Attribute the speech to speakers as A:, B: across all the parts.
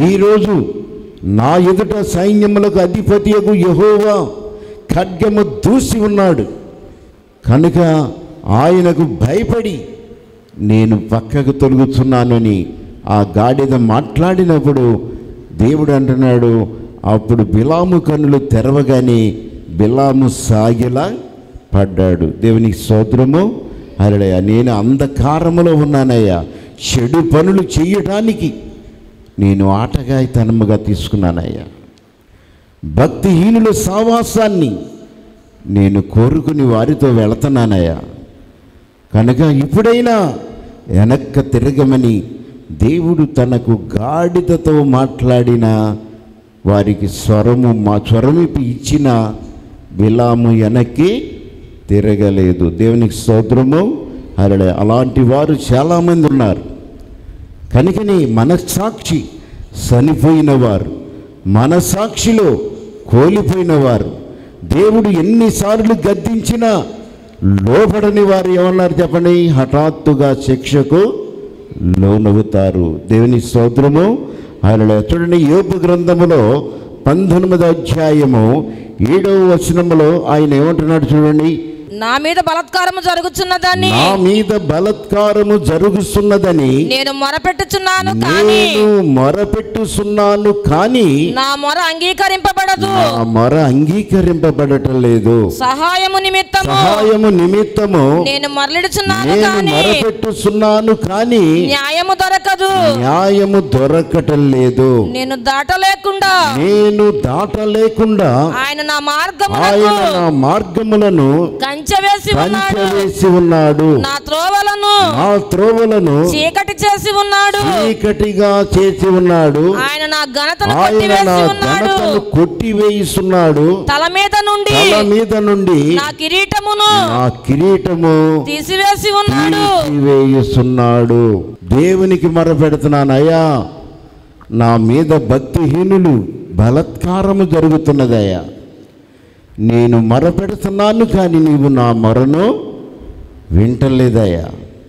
A: ఈరోజు నా ఎదుట సైన్యములకు అధిపతియకు యహోవా ఖడ్గము దూసి ఉన్నాడు కనుక ఆయనకు భయపడి నేను పక్కకు తొలుగుతున్నానని ఆ గాడిద మాట్లాడినప్పుడు దేవుడు అంటున్నాడు అప్పుడు బిలాము కన్నులు తెరవగానే బిలాము సాగిలా పడ్డాడు దేవునికి సోదరము అరడయ్యా నేను అంధకారములో ఉన్నానయ్యా చెడు పనులు చేయటానికి నేను ఆటగాయితనముగా తీసుకున్నానయ్యా భక్తిహీనుల సావాసాన్ని నేను కోరుకుని వారితో వెళుతున్నానయ్యా కనుక ఇప్పుడైనా వెనక్క తిరగమని దేవుడు తనకు గాడిదతో మాట్లాడిన వారికి స్వరము మా స్వరమిపి ఇచ్చిన విలాము వెనక్కి తిరగలేదు దేవునికి స్తోత్రము అలా అలాంటి వారు చాలామంది ఉన్నారు కనుకని మనస్సాక్షి చనిపోయిన వారు మనసాక్షిలో కోల్పోయిన వారు దేవుడు ఎన్నిసార్లు గద్దించినా లోబడని వారు ఏమన్నారు చెప్పండి హఠాత్తుగా శిక్షకు లోనవుతారు దేవుని స్తోత్రము ఆయన చూడండి యోపు గ్రంథములో పంతొమ్మిది అధ్యాయము ఏడవ వచనములో ఆయన ఏమంటున్నాడు చూడండి
B: నా మీద బలత్కారము జరుగుచున్నదని
A: నా మీద బలత్కారము జరుగుతున్నదని
B: నేను మొరపెట్టుచున్నాను కానీ
A: నేను మొరపెట్టుచున్నాను కానీ
B: నా మొర అంగీకరింపబడదు
A: నా మొర అంగీకరింపబడటం లేదు
B: సహాయము నిమిత్తము
A: సహాయము నిమిత్తము
B: నేను మరలిడుచున్నాను
A: నేను
B: కానీ
A: మొరపెట్టుచున్నాను కానీ
B: న్యాయము దొరకదు
A: న్యాయము దొరకటం లేదు
B: నేను దాటలేకుండా
A: నేను దాటలేకుండా
B: ఆయన నా మార్గములకు
A: ఆయన నా మార్గములను
B: కంచె వేసి ఉన్నాడు
A: పంచవేసి ఉన్నాడు
B: నా త్రోవలను
A: నా త్రోవలను
B: చీకటి చేసి ఉన్నాడు
A: చీకటిగా చేసి ఉన్నాడు
B: ఆయన నా ఘనతను
A: ఆయన నా
B: కొట్టివేసి ఉన్నాడు
A: ఘనతను కొట్టివేయిస్తున్నాడు
B: తల మీద నుండి
A: తల మీద నుండి
B: నా కిరీటమును
A: నా కిరీటము
B: తీసివేసి ఉన్నాడు
A: తీసివేయుస్తున్నాడు దేవునికి మొరపెడుతున్నాను అయ్యా నా మీద భక్తిహీనులు బలత్కారము జరుగుతున్నదయ్యా నేను మొరపెడుతున్నాను కానీ నీవు నా మొరను వింటలేదయ్యా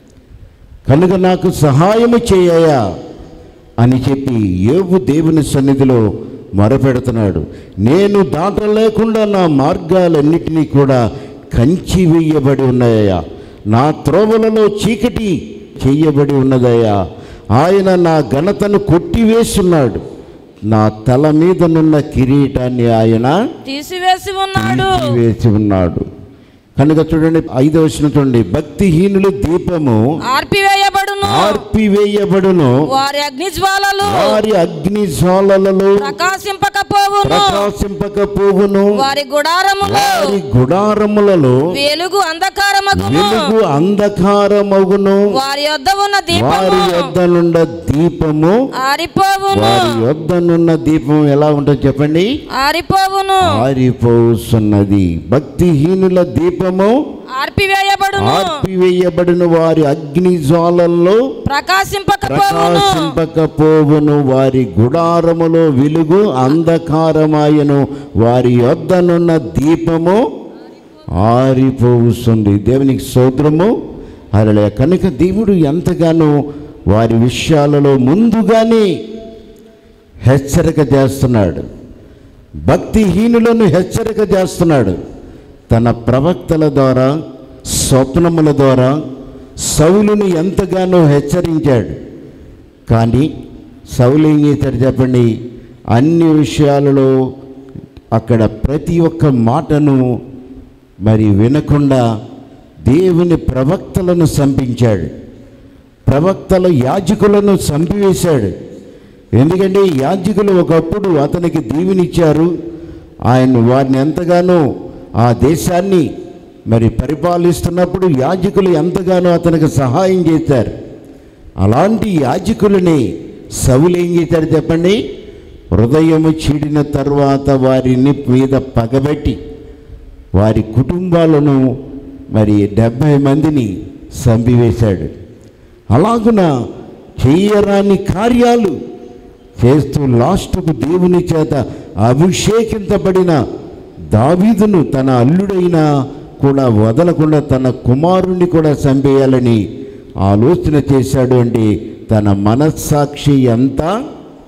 A: కనుక నాకు సహాయము చేయయా అని చెప్పి యోగు దేవుని సన్నిధిలో మొరపెడుతున్నాడు నేను దాటలేకుండా నా మార్గాలన్నిటినీ కూడా కంచి వేయబడి ఉన్నాయా నా త్రోవలలో చీకటి చెయ్యబడి ఉన్నదయ్యా ఆయన నా ఘనతను కొట్టివేస్తున్నాడు నా తల మీదనున్న కిరీటాన్ని ఆయన
B: తీసివేసి ఉన్నాడు
A: వేసి ఉన్నాడు కనుక చూడండి ఐదవ వచనం చూడండి భక్తిహీనులు దీపము
B: ఆర్పివేయబడును
A: ఆర్పివేయబడును
B: వారి అగ్ని జ్వాలలు
A: వారి అగ్ని జ్వాలలలో
B: ప్రకాశింపకపోవును
A: ప్రకాశింపకపోవును
B: వారి గుడారములో
A: వారి గుడారములలో
B: వెలుగు అంధకారమగును
A: వెలుగు అంధకారమగును
B: వారి యొద్ద ఉన్న
A: వారి
B: దీపము
A: యొద్ద నుండ దీపము
B: ఆరిపోవును
A: వారి యొద్ద నున్న దీపం ఎలా ఉంటుందో చెప్పండి
B: ఆరిపోవును
A: ఆరిపోతున్నది భక్తిహీనుల దీపము
B: ఆర్పివేయబడును
A: ఆర్పివేయబడిన వారి అగ్ని జ్వాలల్లో
B: ప్రకాశింపకపోవును
A: ప్రకాశింపకపోవును వారి గుడారములో వెలుగు అంధకారమాయను వారి యొద్దనున్న దీపము ఆరిపోవుస్తుంది దేవునికి స్తోత్రము అలా కనుక దేవుడు ఎంతగానో వారి విషయాలలో ముందుగానే హెచ్చరిక చేస్తున్నాడు భక్తిహీనులను హెచ్చరిక చేస్తున్నాడు తన ప్రవక్తల ద్వారా స్వప్నముల ద్వారా సౌలుని ఎంతగానో హెచ్చరించాడు కానీ సౌలు ఏం చేశాడు చెప్పండి అన్ని విషయాలలో అక్కడ ప్రతి ఒక్క మాటను మరి వినకుండా దేవుని ప్రవక్తలను సంపించాడు ప్రవక్తల యాజకులను చంపివేశాడు ఎందుకంటే యాజకులు ఒకప్పుడు అతనికి దీవెనిచ్చారు ఆయన వారిని ఎంతగానో ఆ దేశాన్ని మరి పరిపాలిస్తున్నప్పుడు యాజకులు ఎంతగానో అతనికి సహాయం చేశారు అలాంటి యాజకులని సవులు ఏం చేశారు చెప్పండి హృదయము చీడిన తర్వాత వారిని మీద పగబెట్టి వారి కుటుంబాలను మరి డెబ్భై మందిని చంపివేశాడు అలాగున చేయరాని కార్యాలు చేస్తూ లాస్ట్కు దేవుని చేత అభిషేకించబడిన దావీదును తన అల్లుడైన కూడా వదలకుండా తన కుమారుణ్ణి కూడా చంపేయాలని ఆలోచన చేశాడు అంటే తన మనస్సాక్షి ఎంత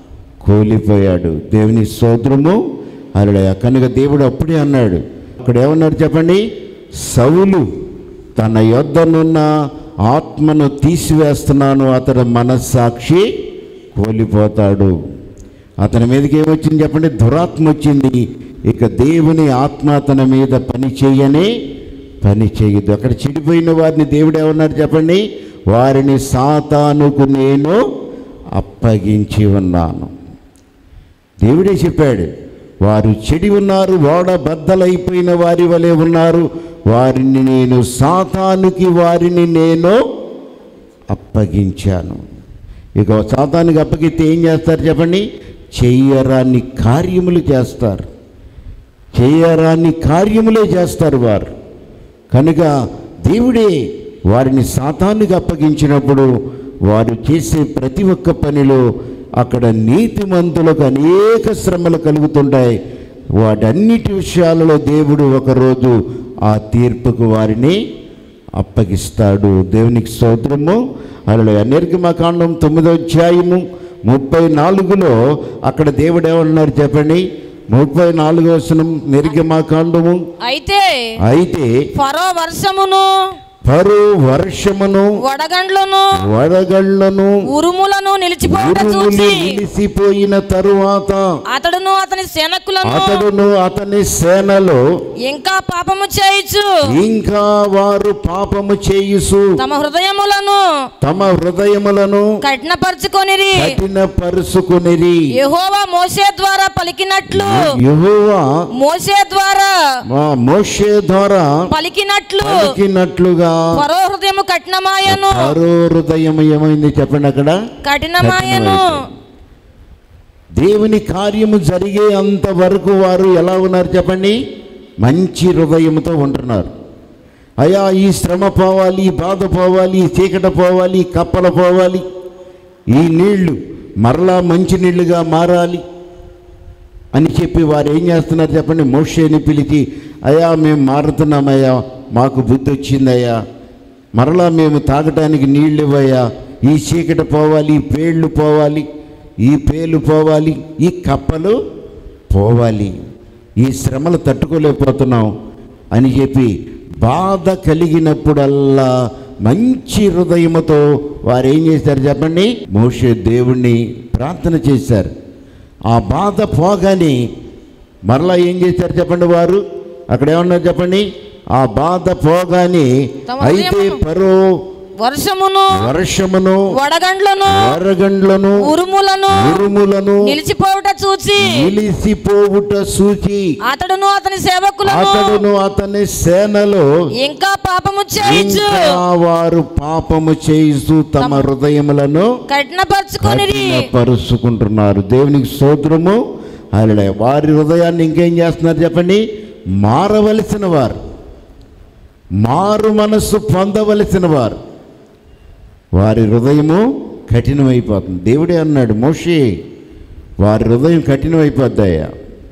A: కూలిపోయాడు దేవుని స్తోత్రము అలా కనుక దేవుడు అప్పుడే అన్నాడు అక్కడ ఏమన్నాడు చెప్పండి సౌలు తన యొద్దనున్న ఆత్మను తీసివేస్తున్నాను అతడు మనస్సాక్షి కోల్పోతాడు అతని మీదకి ఏమొచ్చింది చెప్పండి దురాత్మ వచ్చింది ఇక దేవుని ఆత్మ అతని మీద పని చేయనే పని చేయదు అక్కడ చెడిపోయిన వారిని దేవుడు ఏమన్నాడు చెప్పండి వారిని సాతానుకు నేను అప్పగించి ఉన్నాను దేవుడే చెప్పాడు వారు చెడి ఉన్నారు ఓడ బద్దలైపోయిన వారి వలె ఉన్నారు వారిని నేను సాతానుకి వారిని నేను అప్పగించాను ఇక సాతానికి అప్పగిస్తే ఏం చేస్తారు చెప్పండి చెయ్యరాని కార్యములు చేస్తారు చేయరాని కార్యములే చేస్తారు వారు కనుక దేవుడే వారిని సాతానికి అప్పగించినప్పుడు వారు చేసే ప్రతి ఒక్క పనిలో అక్కడ నీతిమంతులకు అనేక శ్రమలు కలుగుతుంటాయి వాటన్నిటి విషయాలలో దేవుడు ఒకరోజు ఆ తీర్పుకు వారిని అప్పగిస్తాడు దేవునికి స్తోత్రము అలా నిర్గమకాండం తొమ్మిదో అధ్యాయము ముప్పై నాలుగులో అక్కడ దేవుడు ఏమన్నారు చెప్పండి ముప్పై నాలుగో వచనం నిర్గమకాండము
B: అయితే
A: అయితే
B: ఫరో వర్షమును
A: పరు వర్షమును
B: వడగండ్లను
A: వడగళ్లను
B: ఉరుములను నిలిచిపోవట
A: ఉరుములు
B: చూసి
A: నిలిసిపోయిన తరువాత
B: అతడును అతని సేనకులను
A: అతడును అతని సేనలో
B: ఇంకా పాపము చేయుచు
A: ఇంకా వారు పాపము చేయుసు
B: తమ హృదయములను
A: తమ హృదయములను
B: కఠినపరుచుకొనిరి
A: కఠిన పరుసుకునిరి
B: యెహోవా మోషే ద్వారా పలికినట్లు
A: యెహోవా
B: మోషే ద్వారా
A: మా మోషే ద్వారా
B: పలికినట్లు
A: పలికినట్లుగా
B: ఫరో హృదయము కఠినమాయను
A: మరో హృదయం ఏమైంది చెప్పండి అక్కడ
B: కఠినమాయను
A: దేవుని కార్యము జరిగే అంతవరకు వారు ఎలా ఉన్నారు చెప్పండి మంచి హృదయంతో ఉంటున్నారు అయ్యా ఈ శ్రమ పోవాలి ఈ బాధ పోవాలి ఈ చీకట పోవాలి ఈ కప్పల పోవాలి ఈ నీళ్లు మరలా మంచి నీళ్లుగా మారాలి అని చెప్పి వారు ఏం చేస్తున్నారు చెప్పండి మోషేని పిలిచి అయ్యా మేము మారుతున్నామయ్యా మాకు బుద్ధి వచ్చిందయ్యా మరలా మేము తాగటానికి నీళ్ళు ఇవ్వయ్యా ఈ చీకట పోవాలి ఈ పేళ్ళు పోవాలి ఈ పేలు పోవాలి ఈ కప్పలు పోవాలి ఈ శ్రమలు తట్టుకోలేకపోతున్నాం అని చెప్పి బాధ కలిగినప్పుడల్లా మంచి హృదయముతో వారు ఏం చేశారు చెప్పండి మోషే దేవుణ్ణి ప్రార్థన చేశారు ఆ బాధ పోగానే మరలా ఏం చేశారు చెప్పండి వారు అక్కడ ఏమన్నారు చెప్పండి ఆ బాధ పోగానే
B: తమ
A: అయితే
B: హృదయమును-
A: పరో
B: వర్షమును
A: వర్షమును
B: వడగండ్లను
A: వరగండ్లను
B: ఉరుములను
A: ఉరుములను
B: నిలిచిపోవుట చూచి
A: నిలిసిపోవుట సూచి
B: అతడును అతని సేవకులను
A: అతడును అతని సేనలో
B: ఇంకా పాపము చేయించు
A: ఇంకా వారు పాపము చేయిస్తూ తమ హృదయములను
B: కఠినపరుచుకొనిరి
A: పరుచుకుంటున్నారు దేవునికి స్తోత్రము అలా వారి హృదయాన్ని ఇంకేం చేస్తున్నారు చెప్పండి మారవలసిన వారు మారు మనస్సు పొందవలసిన వారు వారి హృదయము కఠినమైపోతుంది దేవుడే అన్నాడు మోషే వారి హృదయం కఠినమైపోద్దయ్యా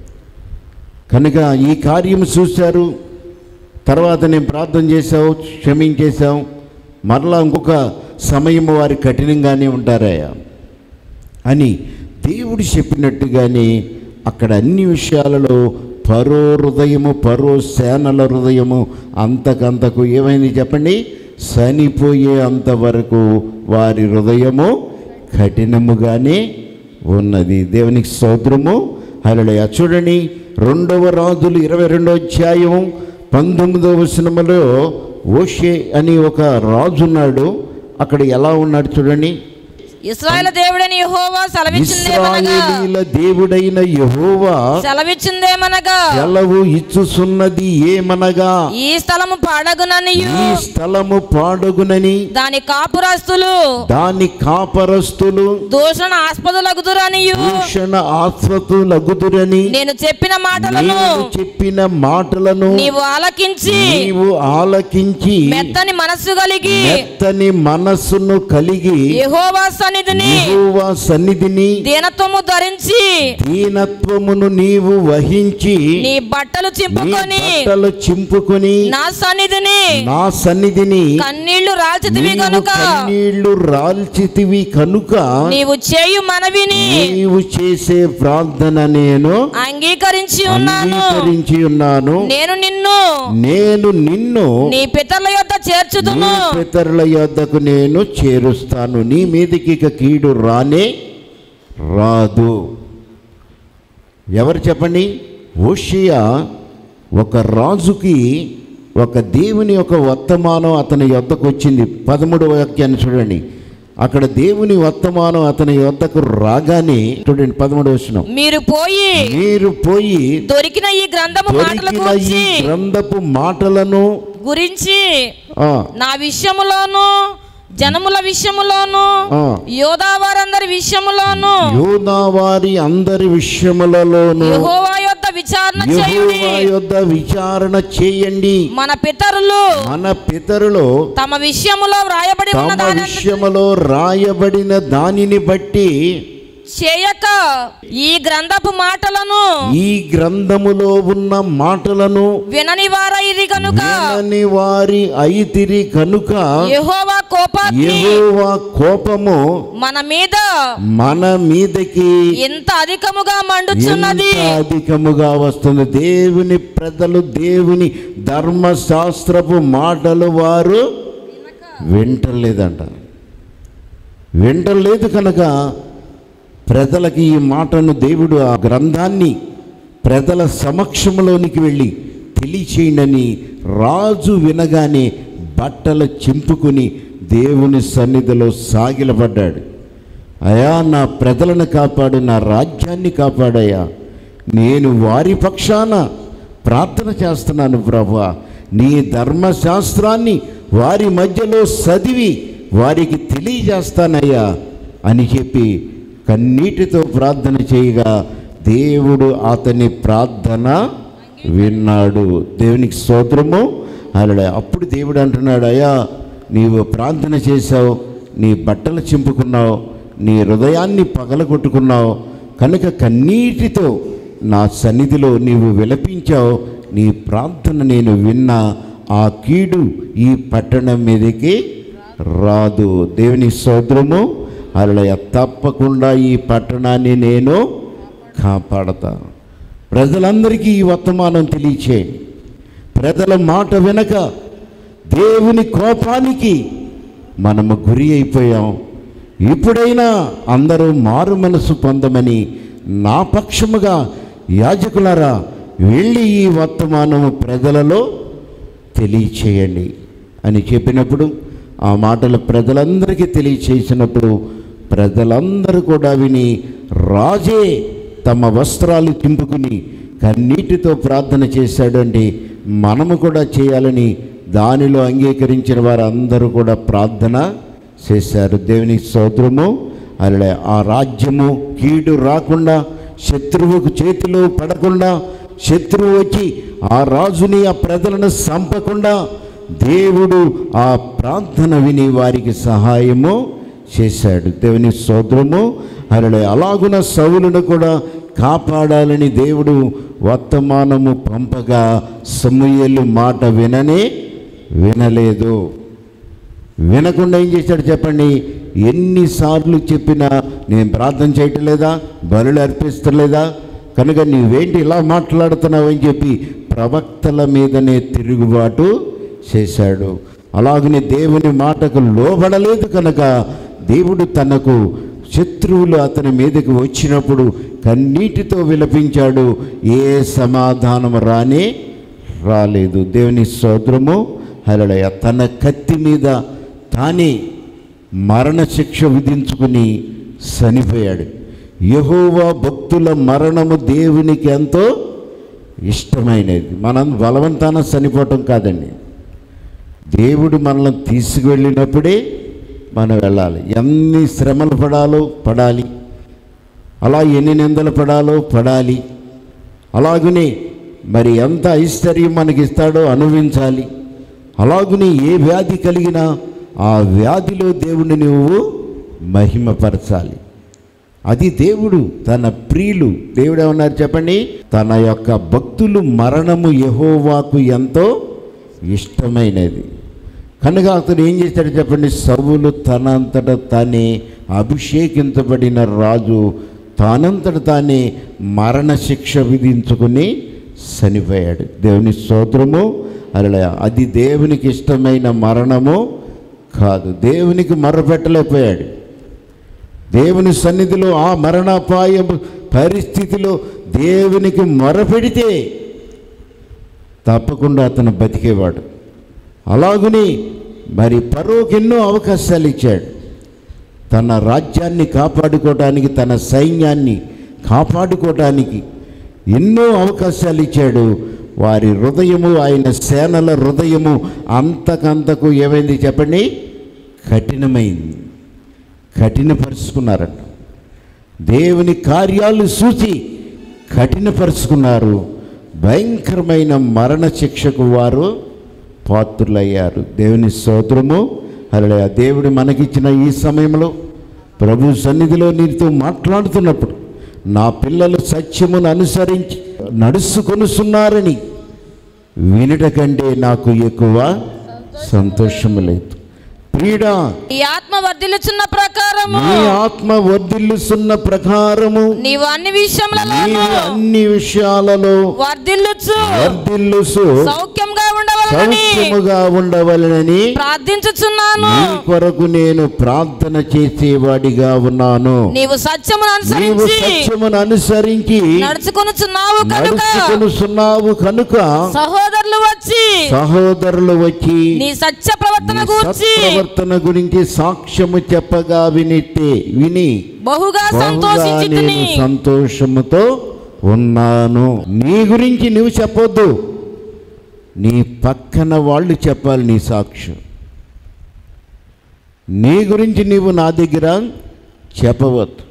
A: కనుక ఈ కార్యం చూశారు తర్వాత నేను ప్రార్థన చేశావు క్షమించేశాం మరలా ఇంకొక సమయం వారి కఠినంగానే ఉంటారయ్యా అని దేవుడు చెప్పినట్టుగానే అక్కడ అన్ని విషయాలలో పరో హృదయము పరో సేనల హృదయము అంతకంతకు ఏమైంది చెప్పండి చనిపోయే అంతవరకు వారి హృదయము కఠినముగానే ఉన్నది దేవునికి స్తోత్రము హల్లెలూయ చూడండి రెండవ రాజులు ఇరవై రెండో అధ్యాయం పంతొమ్మిదవ వచనములో ఓషే అని ఒక రాజు ఉన్నాడు అక్కడ ఎలా ఉన్నాడు చూడండి
B: ఇస్రాయేల్ దేవుడని యెహోవా సెలవిచ్చిందేమనగా
A: ఇస్రాయేలీల దేవుడైన యెహోవా
B: సెలవిచ్చిందేమనగా
A: సెలవు ఇచ్చుచున్నది ఏమనగా
B: ఈ స్థలము పాడగుననియు
A: ఈ స్థలము పాడుగునని
B: దాని కాపురస్తులు
A: దాని కాపరస్తులు
B: దూషణ ఆస్పదులగుదురనియు
A: భూషణ ఆశ్వతులగుదురని
B: నేను చెప్పిన మాటలను
A: నేను చెప్పిన మాటలను
B: నీవు ఆలకించి
A: నీవు ఆలకించి
B: మెత్తని మనస్సు కలిగి
A: మెత్తని మనస్సును కలిగి
B: యెహోవా సన్నిధిని
A: యెహోవా సన్నిధిని
B: దీనత్వము ధరించి
A: దీనత్వమును నీవు వహించి
B: నీ బట్టలు
A: నీ
B: చింపుకొని
A: బట్టలు చింపుకొని
B: నా సన్నిధిని
A: నా సన్నిధిని
B: కన్నీళ్లు రాల్చితివి
A: నీవు
B: కనుక
A: కన్నీళ్లు రాల్చితివి కనుక
B: నీవు చేయు మనవిని
A: నీవు చేసే ప్రార్థన నేను
B: అంగీకరించి ఉన్నాను
A: అంగీకరించి ఉన్నాను
B: నేను నిన్ను
A: నేను నిన్ను
B: నీ పితరుల యొద్ద
A: నీ
B: చేర్చుదును
A: పితరుల యొద్దకు నేను చేరుస్తాను నీ మీదకి ఇక కీడు రానే రాదు ఎవరు చెప్పండి ఓషియా ఒక రాజుకి ఒక దేవుని యొక్క వర్తమానం అతని యొద్దకు వచ్చింది పదమూడవ వాక్యాన్ని చూడండి అక్కడ దేవుని వర్తమానం అతని యొద్దకు రాగానే చూడండి పదమూడవ వచనం
B: మీరు పోయి
A: మీరు పోయి
B: దొరికిన ఈ గ్రంథము మాటల
A: దొరికిన ఈ
B: గురించి
A: గ్రంథపు మాటలను
B: గురించి
A: ఆ,
B: నా విషయములోను జనముల విషయములోను
A: ఆ.
B: యోధా వారందరి విషయములోను
A: యూదా వారి అందరి విషయములలోను
B: యెహోవా యొద్ద విచారణ చేయుడి
A: యెహోవా యొద్ద విచారణ చేయండి
B: మన పితరులు
A: మన పితరులు
B: తమ విషయములో వ్రాయబడి ఉన్న
A: తమ
B: దానిని
A: విషయములో రాయబడిన దానిని బట్టి
B: చేయక ఈ గ్రంథపు మాటలను
A: ఈ గ్రంథములో ఉన్న మాటలను
B: వినని వారైరి కనుక
A: వినని వారి అయితిరి కనుక
B: యెహోవా కోపాగ్ని
A: యెహోవా కోపము
B: మన మీద
A: మన మీదకి
B: ఎంత అధికముగా మండుచున్నది
A: ఎంత అధికముగా వస్తుంది దేవుని ప్రజలు దేవుని ధర్మశాస్త్రపు మాటలు వారు వింటలేదంట వింటలేదు కనుక ప్రజలకి ఈ మాటను దేవుడు ఆ గ్రంథాన్ని ప్రజల సమక్షంలోనికి వెళ్ళి తెలియచేయండి రాజు వినగానే బట్టలు చింపుకుని దేవుని సన్నిధిలో సాగిలపడ్డాడు అయా నా ప్రజలను కాపాడు నా రాజ్యాన్ని కాపాడయ్యా నేను వారి పక్షాన ప్రార్థన చేస్తున్నాను ప్రభా నీ ధర్మశాస్త్రాన్ని వారి మధ్యలో చదివి వారికి తెలియజేస్తానయ్యా అని చెప్పి కన్నీటితో ప్రార్థన చేయగా దేవుడు అతని ప్రార్థన విన్నాడు దేవునికి స్తోత్రము అలా అప్పుడు దేవుడు అంటున్నాడు అయ్యా నీవు ప్రార్థన చేశావు నీ బట్టలు చింపుకున్నావు నీ హృదయాన్ని పగలగొట్టుకున్నావు కనుక కన్నీటితో నా సన్నిధిలో నీవు విలపించావు నీ ప్రార్థన నేను విన్నా ఆ కీడు ఈ పట్టణం మీదకి రాదు దేవుని సోదరము అలా తప్పకుండా ఈ పట్టణాన్ని నేను కాపాడతా ప్రజలందరికీ ఈ వర్తమానం తెలియచేయండి ప్రజల మాట వెనక దేవుని కోపానికి మనము గురి అయిపోయాం ఇప్పుడైనా అందరూ మారు మనసు పొందమని నా పక్షముగా యాజకులారా వెళ్ళి ఈ వర్తమానము ప్రజలలో తెలియచేయండి అని చెప్పినప్పుడు ఆ మాటలు ప్రజలందరికీ తెలియచేసినప్పుడు ప్రజలందరూ కూడా విని రాజే తమ వస్త్రాలు తింపుకుని కన్నీటితో ప్రార్థన చేశాడండి మనము కూడా చేయాలని దానిలో అంగీకరించిన వారందరూ కూడా ప్రార్థన చేశారు దేవుని స్తోత్రము అలా ఆ రాజ్యము కీడు రాకుండా శత్రువుకు చేతిలో పడకుండా శత్రువు వచ్చి ఆ రాజుని ఆ ప్రజలను చంపకుండా దేవుడు ఆ ప్రార్థన విని వారికి సహాయము చేశాడు దేవుని స్తోత్రము అలా అలాగున సౌలును కూడా కాపాడాలని దేవుడు వర్తమానము పంపగా సమూయేలు మాట విననే వినలేదు వినకుండా ఏం చేశాడు చెప్పండి ఎన్నిసార్లు చెప్పినా నేను ప్రార్థన చేయటం లేదా బలులు అర్పిస్తలేదా కనుక నీవేంటి ఇలా మాట్లాడుతున్నావు అని చెప్పి ప్రవక్తల మీదనే తిరుగుబాటు చేశాడు అలాగనే దేవుని మాటకు లోబడలేదు కనుక దేవుడు తనకు శత్రువులు అతని మీదకి వచ్చినప్పుడు కన్నీటితో విలపించాడు ఏ సమాధానం రానే రాలేదు దేవుని స్తోత్రము హలడయ తన కత్తి మీద తానే మరణశిక్ష విధించుకుని చనిపోయాడు యహోవా భక్తుల మరణము దేవునికి ఎంతో ఇష్టమైనది మనం బలవంతాన చనిపోవటం కాదండి దేవుడు మనల్ని తీసుకువెళ్ళినప్పుడే మనం వెళ్ళాలి ఎన్ని శ్రమలు పడాలో పడాలి అలా ఎన్ని నిందలు పడాలో పడాలి అలాగనే మరి ఎంత ఐశ్వర్యం మనకి ఇస్తాడో అనుభవించాలి అలాగనే ఏ వ్యాధి కలిగినా ఆ వ్యాధిలో దేవుని నువ్వు మహిమపరచాలి అది దేవుడు తన ప్రియులు దేవుడు ఏమన్నారు చెప్పండి తన యొక్క భక్తులు మరణము యహోవాకు ఎంతో ఇష్టమైనది కనుక అతను ఏం చేశాడు చెప్పండి సవులు తనంతట తానే అభిషేకించబడిన రాజు తానంతట తానే మరణశిక్ష విధించుకుని చనిపోయాడు దేవుని స్తోత్రము అలా అది దేవునికి ఇష్టమైన మరణము కాదు దేవునికి మరపెట్టలేకపోయాడు దేవుని సన్నిధిలో ఆ మరణాపాయ పరిస్థితిలో దేవునికి మొరపెడితే తప్పకుండా అతను బతికేవాడు అలాగుని మరి పరోకి ఎన్నో అవకాశాలు ఇచ్చాడు తన రాజ్యాన్ని కాపాడుకోవడానికి తన సైన్యాన్ని కాపాడుకోవడానికి ఎన్నో అవకాశాలు ఇచ్చాడు వారి హృదయము ఆయన సేనల హృదయము అంతకంతకు ఏమైంది చెప్పండి కఠినమైంది కఠినపరుచుకున్నారట దేవుని కార్యాలు చూసి కఠినపరుచుకున్నారు భయంకరమైన మరణ శిక్షకు వారు పాత్రులయ్యారు దేవుని స్తోత్రము అలా దేవుడు మనకిచ్చిన ఈ సమయంలో ప్రభు సన్నిధిలో నీతో మాట్లాడుతున్నప్పుడు నా పిల్లలు సత్యమును అనుసరించి నడుచుకొనుస్తున్నారని వినుట కంటే నాకు ఎక్కువ సంతోషము లేదు ప్రీడా
B: ఈ ఆత్మ వర్ధిల్లుచున్న ప్రకారము
A: నీ ఆత్మ వర్ధిల్లుతున్న ప్రకారము
B: నీవు అన్ని
A: నీ
B: విషయములలో
A: అన్ని విషయాలలో
B: వర్ధిల్లుచు
A: వర్ధిల్లుసు
B: సౌఖ్యంగా ఉండవలనని
A: సౌఖ్యముగా ఉండవలనని
B: ప్రార్థించుచున్నాను
A: నీ కొరకు నేను ప్రార్థన చేసేవాడిగా ఉన్నాను
B: నీవు సత్యమును
A: నీవు
B: అనుసరించి
A: సత్యమును అనుసరించి
B: నడుచుకొనుచున్నావు కనుక
A: నడుచుకొనుచున్నావు కనుక
B: సహోదరులు వచ్చి
A: సహోదరులు వచ్చి
B: నీ సత్య ప్రవర్తన
A: నీ
B: గూర్చి
A: సత్ప్రవర్తన గురించి సాక్ష్యము చెప్పగా వినితే విని
B: బహుగా
A: బహుగా
B: సంతోషించితిని
A: నేను సంతోషముతో ఉన్నాను నీ గురించి నువ్వు చెప్పొద్దు నీ పక్కన వాళ్ళు చెప్పాలి నీ సాక్ష్యం నీ గురించి నీవు నా దగ్గర చెప్పవద్దు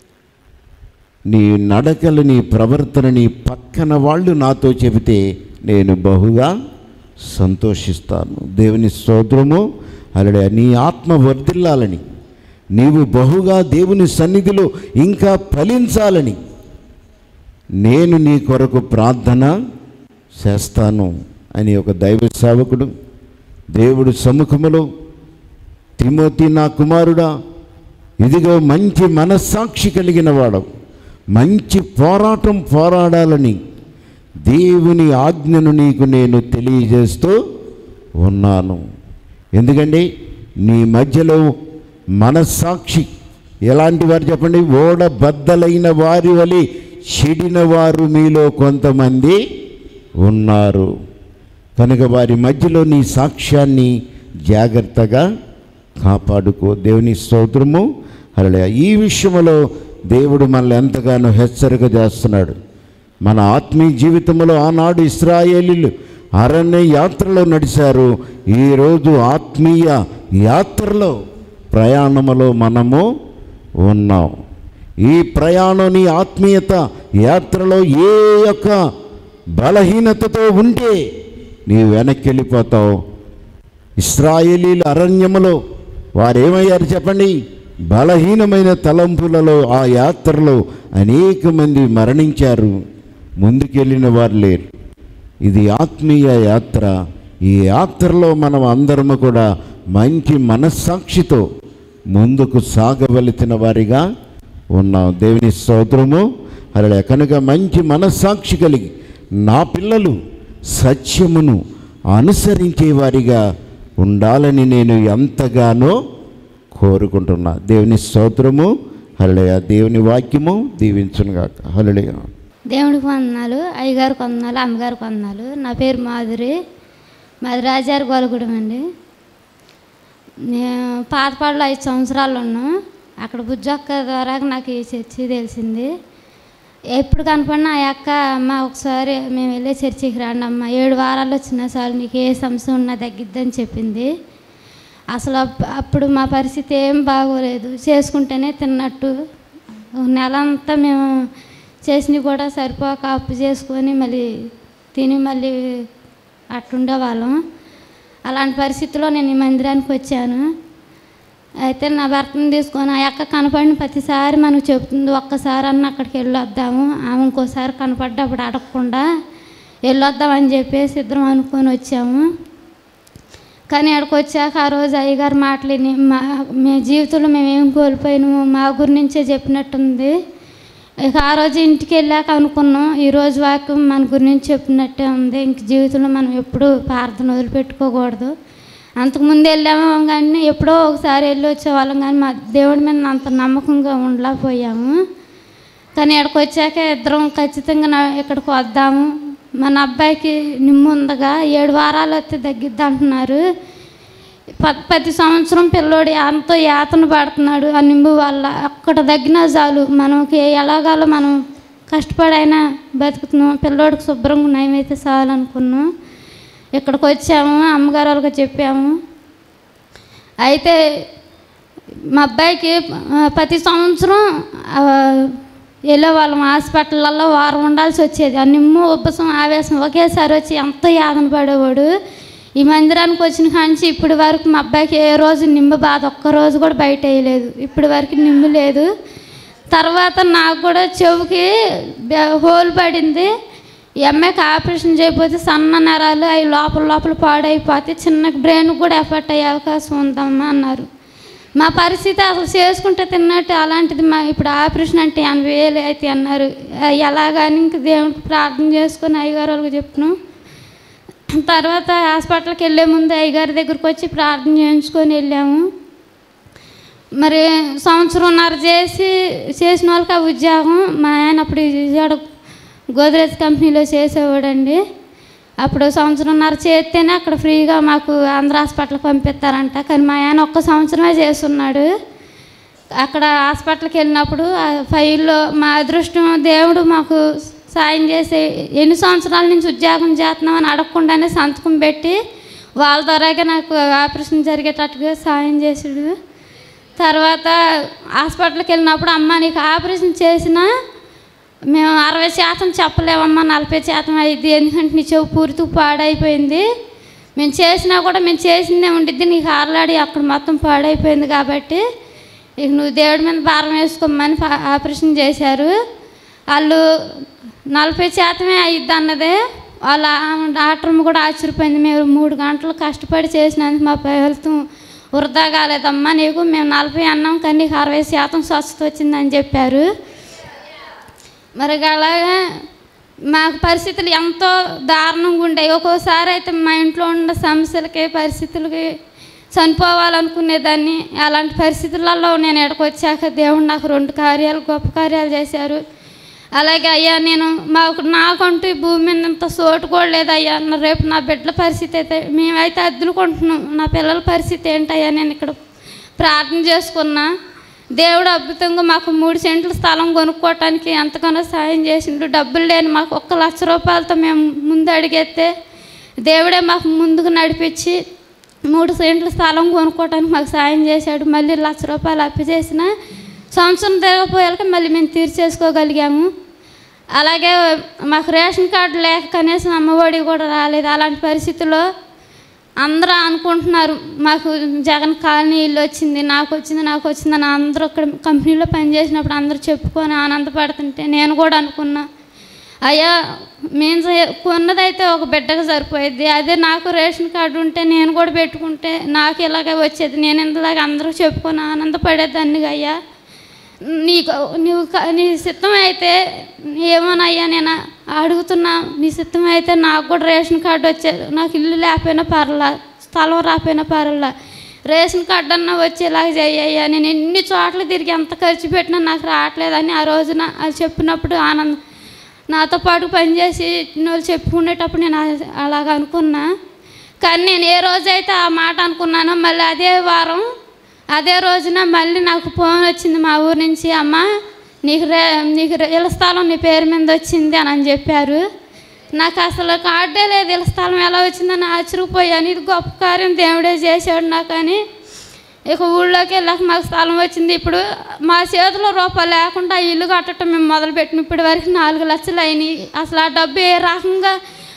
A: నీ నడకలు నీ ప్రవర్తన నీ పక్కన వాళ్ళు నాతో చెబితే నేను బహుగా సంతోషిస్తాను దేవుని స్తోత్రము అలడే నీ ఆత్మ వర్ధిల్లాలని నీవు బహుగా దేవుని సన్నిధిలో ఇంకా ఫలించాలని నేను నీ కొరకు ప్రార్థన చేస్తాను అని ఒక దైవ సేవకుడు దేవుడు సముఖములో తిమోతి నా కుమారుడా ఇదిగో మంచి మనస్సాక్షి కలిగిన వాడు మంచి పోరాటం పోరాడాలని దేవుని ఆజ్ఞను నీకు నేను తెలియజేస్తూ ఉన్నాను ఎందుకండి నీ మధ్యలో మనస్సాక్షి ఎలాంటి వారు చెప్పండి ఓడ బద్దలైన వారి వలి చెడిన వారు మీలో కొంతమంది ఉన్నారు కనుక వారి మధ్యలో నీ సాక్ష్యాన్ని జాగ్రత్తగా కాపాడుకో దేవుని స్తోత్రము అలా ఈ విషయంలో దేవుడు మనల్ని ఎంతగానో హెచ్చరిక చేస్తున్నాడు మన ఆత్మీయ జీవితంలో ఆనాడు ఇస్రాయేలీలు అరణ్య యాత్రలో నడిచారు ఈరోజు ఆత్మీయ యాత్రలో ప్రయాణములో మనము ఉన్నాం ఈ ప్రయాణం నీ ఆత్మీయత యాత్రలో ఏ యొక్క బలహీనతతో ఉంటే నీవు వెనక్కి వెళ్ళిపోతావు ఇస్రాయేలీల అరణ్యములో వారేమయ్యారు చెప్పండి బలహీనమైన తలంపులలో ఆ యాత్రలో అనేక మంది మరణించారు ముందుకెళ్ళిన వారు లేరు ఇది ఆత్మీయ యాత్ర ఈ యాత్రలో మనం అందరము కూడా మంచి మనస్సాక్షితో ముందుకు సాగవలసిన వారిగా ఉన్నాం దేవుని స్తోత్రము అలా కనుక మంచి మనస్సాక్షి కలిగి నా పిల్లలు సత్యమును అనుసరించే వారిగా ఉండాలని నేను ఎంతగానో కోరుకుంటున్నా దేవుని స్తోత్రము హరళయ దేవుని వాక్యము దీవించునుగాక హరళయ
C: దేవుడికి వందనాలు అయ్యగారికి వందనాలు అమ్మగారికి వందనాలు నా పేరు మాధురి మాది రాజారి గోలగూడెం అండి నేను పాతపాడులో ఐదు సంవత్సరాలు ఉన్నాం అక్కడ బుజ్జొక్క ద్వారా నాకు ఈ చర్చి తెలిసింది ఎప్పుడు కనపడినా ఆ అక్క అమ్మ ఒకసారి మేము వెళ్ళే చర్చికి రండి అమ్మ ఏడు వారాలు వచ్చినా చాలు నీకు ఏ సమస్య ఉన్నా తగ్గిద్దని చెప్పింది అసలు అప్- అప్పుడు మా పరిస్థితి ఏం బాగోలేదు చేసుకుంటేనే తిన్నట్టు నెల అంతా మేము చేసినవి కూడా సరిపోక అప్పు చేసుకొని మళ్ళీ తిని మళ్ళీ అట్టుండే వాళ్ళం అలాంటి పరిస్థితిలో నేను ఈ మందిరానికి వచ్చాను అయితే నా భర్తను తీసుకొని ఆ అక్క కనపడిన ప్రతిసారి మనకు చెప్తుంది ఒక్కసారి అన్న అక్కడికి వెళ్ళొద్దాము ఆమె ఇంకోసారి కనపడ్డప్పుడు అడగకుండా వెళ్ళొద్దామని చెప్పేసి ఇద్దరం అనుకొని వచ్చాము కానీ అక్కడికి వచ్చాక ఆ రోజు అయ్యగారు మాటలని మా మీ జీవితంలో మేమేం కోల్పోయినాము మా గురించే చెప్పినట్టుంది ఇక ఆ రోజు ఇంటికి వెళ్ళాక అనుకున్నాం ఈ రోజు వాక్యం మన గురించి చెప్పినట్టే ఉంది ఇంక జీవితంలో మనం ఎప్పుడు ప్రార్థన వదిలిపెట్టుకోకూడదు అంతకుముందు వెళ్ళాము కానీ ఎప్పుడో ఒకసారి వెళ్ళి వచ్చేవాళ్ళం కానీ మా దేవుడి మీద అంత నమ్మకంగా ఉండలేకపోయాము కానీ ఇక్కడికి వచ్చాక ఇద్దరం ఖచ్చితంగా నా- ఇక్కడికి వద్దాము మన అబ్బాయికి నిమ్ము ఉందగా ఏడు వారాలు వస్తే తగ్గిద్ది అంటున్నారు ప- ప్రతి సంవత్సరం పిల్లోడు ఎంతో యాతన పడుతున్నాడు ఆ నింబు వల్ల అక్కడ తగ్గినా చాలు మనకి ఎలాగాలో మనం కష్టపడైనా బతుకుతున్నాం పిల్లోడికి శుభ్రంగా నయమైతే చాలు అనుకున్నాం ఇక్కడికి వచ్చాము అమ్మగారు వాళ్ళకి చెప్పాము అయితే మా అబ్బాయికి ఆ, ప్రతి సంవత్సరం ఆ, వెళ్ళేవాళ్ళం హాస్పిటల్లో వారం ఉండాల్సి వచ్చేది ఆ నిమ్ము ఉబ్బసం ఆవేశం ఒకేసారి వచ్చి ఎంతో యాదన పడేవాడు ఈ మందిరానికి వచ్చిన కాంచి ఇప్పటి వరకు మా అబ్బాయికి ఏ రోజు నిమ్ము బాధ ఒక్క రోజు కూడా బయట వేయలేదు ఇప్పటి వరకు నిమ్ము లేదు తర్వాత నాకు కూడా చెవుకి బె- హోల్ పడింది ఈ అమ్మాయికి ఆపరేషన్ చేయకపోతే సన్న నరాలు అవి లోపల లోపల పాడైపోతే చిన్న బ్రెయిన్ కూడా ఎఫెక్ట్ అయ్యే అవకాశం ఉందమ్మా అన్నారు మా పరిస్థితి అసలు చేసుకుంటే తిన్నట్టు అలాంటిది మా ఇప్పుడు ఆపరేషన్ అంటే ఎనభై వేలు అయితే అన్నారు ఆ, ఎలాగని ఇంక దేవుడికి ప్రార్థన చేసుకొని అయ్యగారు వాళ్ళకి చెప్పినాం తర్వాత హాస్పిటల్కి వెళ్ళే ముందు అయ్యగారి దగ్గరికి వచ్చి ప్రార్థన చేయించుకొని వెళ్ళాము మరి సంవత్సరంన్నర చేసి చేసిన వాళ్ళకి ఆ ఉద్యోగం మా ఆయన అప్పుడు విజయవాడ గోద్రేజ్ కంపెనీలో చేసేవాడండి అప్పుడు సంవత్సరంన్నర చేస్తేనే అక్కడ ఫ్రీగా మాకు ఆంధ్ర హాస్పిటల్కి పంపిస్తారంట కానీ మా ఆయన ఒక్క సంవత్సరమే చేస్తున్నాడు అక్కడ హాస్పిటల్కి వెళ్ళినప్పుడు ఆ ఫైల్లో మా అదృష్టం దేవుడు మాకు సాయం చేసి ఎన్ని సంవత్సరాల నుంచి ఉద్యోగం చేస్తున్నామని అడగకుండానే సంతకం పెట్టి వాళ్ళ ద్వారాగా నాకు ఆపరేషన్ జరిగేటట్టుగా సాయం చేసాడు తర్వాత హాస్పిటల్కి వెళ్ళినప్పుడు అమ్మ నీకు ఆపరేషన్ చేసినా మేము అరవై శాతం చెప్పలేమమ్మా నలభై శాతం అయింది ఎందుకంటే నీ చెవు పూర్తి పాడైపోయింది మేము చేసినా కూడా మేము చేసిందే ఉండిద్ది నీకు ఆరలాడి అక్కడ మొత్తం పాడైపోయింది కాబట్టి ఇక నువ్వు దేవుడి మీద భారం వేసుకోమని పా- ఆపరేషన్ చేశారు వాళ్ళు నలభై శాతమే అయ్యిద్ది అన్నదే వాళ్ళ ఆమె డాక్టర్ కూడా ఆశ్చర్యపోయింది మేము మూడు గంటలు కష్టపడి చేసినందుకు మా ఫలితం వృధా కాలేదమ్మా నీకు మేము నలభై అన్నాం కానీ నీకు అరవై శాతం స్వస్థత వచ్చిందని చెప్పారు మరి అలాగే మాకు పరిస్థితులు ఎంతో దారుణంగా ఉండేవి ఒక్కోసారి అయితే మా ఇంట్లో ఉన్న సమస్యలకి పరిస్థితులకి చనిపోవాలనుకునేదాన్ని అలాంటి పరిస్థితులలో నేను ఇక్కడికి వచ్చాక దేవుడు నాకు రెండు కార్యాలు గొప్ప కార్యాలు చేశారు అలాగే అయ్యా నేను మాకు నాకంటూ ఈ భూమి మీద ఇంత సోటు కూడా లేదయ్యా నా రేపు నా బిడ్డల పరిస్థితి అయితే మేమైతే అద్దులుకుంటున్నాం నా పిల్లల పరిస్థితి ఏంటయ్యా నేను ఇక్కడ ప్రార్థన చేసుకున్నా దేవుడు అద్భుతంగా మాకు మూడు సెంట్ల స్థలం కొనుక్కోవటానికి ఎంతగానో సాయం చేసిండు డబ్బులు లేని మాకు ఒక్క లక్ష రూపాయలతో మేము ముందు అడిగేస్తే దేవుడే మాకు ముందుకు నడిపించి మూడు సెంట్ల స్థలం కొనుక్కోవటానికి మాకు సాయం చేశాడు మళ్ళీ లక్ష రూపాయలు అప్పు చేసిన సంవత్సరం తిరగపోయాక మళ్ళీ మేము తీర్చేసుకోగలిగాము అలాగే మాకు రేషన్ కార్డు లేక కనీసం అమ్మఒడి కూడా రాలేదు అలాంటి పరిస్థితుల్లో అందరూ అనుకుంటున్నారు మాకు జగన్ కాలనీ ఇల్లు వచ్చింది నాకు వచ్చింది నాకు వచ్చింది అని అందరూ అక్కడ కంపెనీలో పనిచేసినప్పుడు అందరూ చెప్పుకొని ఆనందపడుతుంటే నేను కూడా అనుకున్నా అయ్యా మేము చే- కొన్నదైతే ఒక బిడ్డకు సరిపోయేది అదే నాకు రేషన్ కార్డు ఉంటే నేను కూడా పెట్టుకుంటే నాకు ఇలాగే వచ్చేది నేను ఇంతలాగా అందరూ చెప్పుకొని ఆనందపడేదాన్ని అయ్యా నీకు నువ్వు క- నీ సిద్ధం అయితే ఏమోనయ్యా నేను అడుగుతున్నా నీ సిద్ధం అయితే నాకు కూడా రేషన్ కార్డు వచ్చేది నాకు ఇల్లు లేకపోయినా పర్లా స్థలం రాకపోయినా పర్లా రేషన్ కార్డు అన్నా వచ్చేలాగా చెయ్యయ్యా నేను ఎన్ని చోట్ల తిరిగి ఎంత ఖర్చు పెట్టినా నాకు రావట్లేదని ఆ రోజున అది చెప్పినప్పుడు ఆనందం నాతో పాటు పనిచేసి వాళ్ళు చెప్పుకునేటప్పుడు నేను అ- అలాగ అనుకున్నా కానీ నేను ఏ రోజైతే ఆ మాట అనుకున్నానో మళ్ళీ అదే వారం అదే రోజున మళ్ళీ నాకు ఫోన్ వచ్చింది మా ఊరు నుంచి అమ్మ నీకు రే నీకు రే- ఇళ్ళ స్థలం నీ పేరు మీద వచ్చింది అని అని చెప్పారు నాకు అసలు కార్డే లేదు ఇళ్ళ స్థలం ఎలా వచ్చిందని ఆశ్చర్యపోయాను ఇది గొప్ప కార్యం దేవుడే చేశాడు నాకు అని ఇక ఊళ్ళోకి వెళ్ళాక మాకు స్థలం వచ్చింది ఇప్పుడు మా చేతిలో రూపాయలు లేకుండా ఆ ఇల్లు కట్టడం మేము మొదలుపెట్టిన ఇప్పటి వరకు నాలుగు లక్షలు అయినాయి అసలు ఆ డబ్బు ఏ రకంగా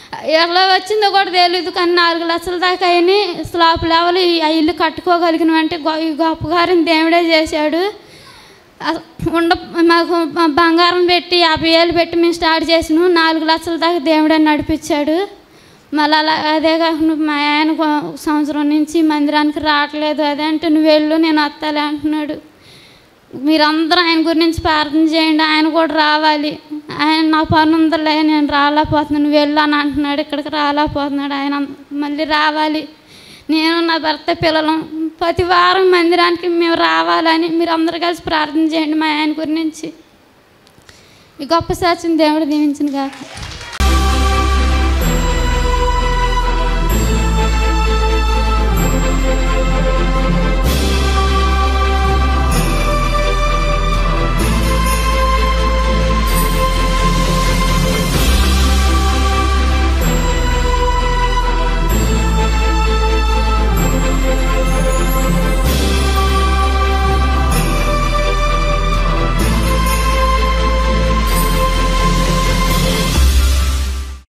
C: ఎలా వచ్చిందో కూడా తెలియదు కానీ నాలుగు లక్షల దాకా అయినాయి స్లాబ్ లెవెల్ ఈ- ఆ ఇల్లు కట్టుకోగలిగిన అంటే ఈ గొప్ప గారిని దేవుడే చేశాడు అస- ఉండ మాకు బ- బంగారం పెట్టి యాభై వేలు పెట్టి మేము స్టార్ట్ చేసినాం నాలుగు లక్షల దాకా దేవుడే నడిపించాడు మళ్ళీ అలా అదే కాకుండా మా ఆయన ఒక సంవత్సరం నుంచి మందిరానికి రావట్లేదు అదే అంటే నువ్వు వెళ్ళు నేను వస్తాలే అంటున్నాడు మీరందరూ ఆయన గురించి ప్రార్థన చేయండి ఆయన కూడా రావాలి ఆయన నా పని ఉందిలే నేను రాలేకపోతున్నాను నువ్వు వెళ్ళు అని అంటున్నాడు ఇక్కడికి రాలేకపోతున్నాడు ఆయన మళ్ళీ రావాలి నేను నా భర్త పిల్లలు ప్రతి వారం మందిరానికి మేము రావాలని మీరు అందరూ కలిసి ప్రార్థన చేయండి మా ఆయన గురించి ఈ గొప్ప సాక్ష్యం దేవుడు దీవించిన కాక